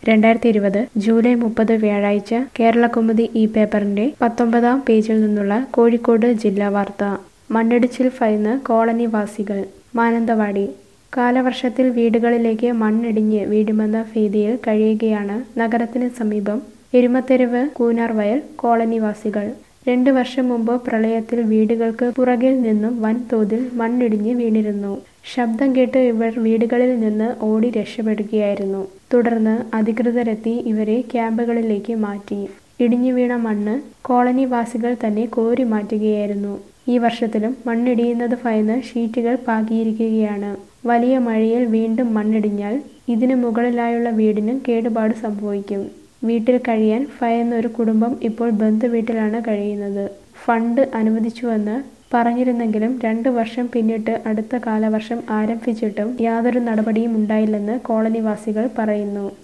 രണ്ടായിരത്തി ഇരുപത് ജൂലൈ മുപ്പത് വ്യാഴാഴ്ച കേരളകൗമുദി ഈ പേപ്പറിന്റെ പത്തൊമ്പതാം പേജിൽ നിന്നുള്ള കോഴിക്കോട് ജില്ലാ വാർത്ത മണ്ണിടിച്ചിൽ ഭയന്ന് കോളനിവാസികൾ മാനന്തവാടി കാലവർഷത്തിൽ വീടുകളിലേക്ക് മണ്ണിടിഞ്ഞ് വീഴുമെന്ന ഭീതിയിൽ കഴിയുകയാണ് നഗരത്തിന് സമീപം എരുമത്തെരുവ് കൂനാർവയൽ കോളനിവാസികൾ രണ്ട് വർഷം മുമ്പ് പ്രളയത്തിൽ വീടുകൾക്ക് പുറകിൽ നിന്നും വൻതോതിൽ മണ്ണിടിഞ്ഞ് വീണിരുന്നു ശബ്ദം കേട്ട് ഇവർ വീടുകളിൽ നിന്ന് ഓടി രക്ഷപ്പെടുകയായിരുന്നു തുടർന്ന് അധികൃതരെത്തി ഇവരെ ക്യാമ്പുകളിലേക്ക് മാറ്റി ഇടിഞ്ഞു വീണ മണ്ണ് കോളനിവാസികൾ തന്നെ കോരി മാറ്റുകയായിരുന്നു ഈ വർഷത്തിലും മണ്ണിടിയുന്നത് ഭയന്ന് ഷീറ്റുകൾ പാകിയിരിക്കുകയാണ് വലിയ മഴയിൽ വീണ്ടും മണ്ണിടിഞ്ഞാൽ ഇതിനു മുകളിലായുള്ള വീടിന് കേടുപാട് സംഭവിക്കും വീട്ടിൽ കഴിയാൻ ഭയന്നൊരു കുടുംബം ഇപ്പോൾ ബന്ധുവീട്ടിലാണ് കഴിയുന്നത് ഫണ്ട് അനുവദിച്ചുവെന്ന് പറഞ്ഞിരുന്നെങ്കിലും രണ്ടു വർഷം പിന്നിട്ട് അടുത്ത കാലവർഷം ആരംഭിച്ചിട്ടും യാതൊരു നടപടിയും ഉണ്ടായില്ലെന്ന് കോളനിവാസികൾ പറയുന്നു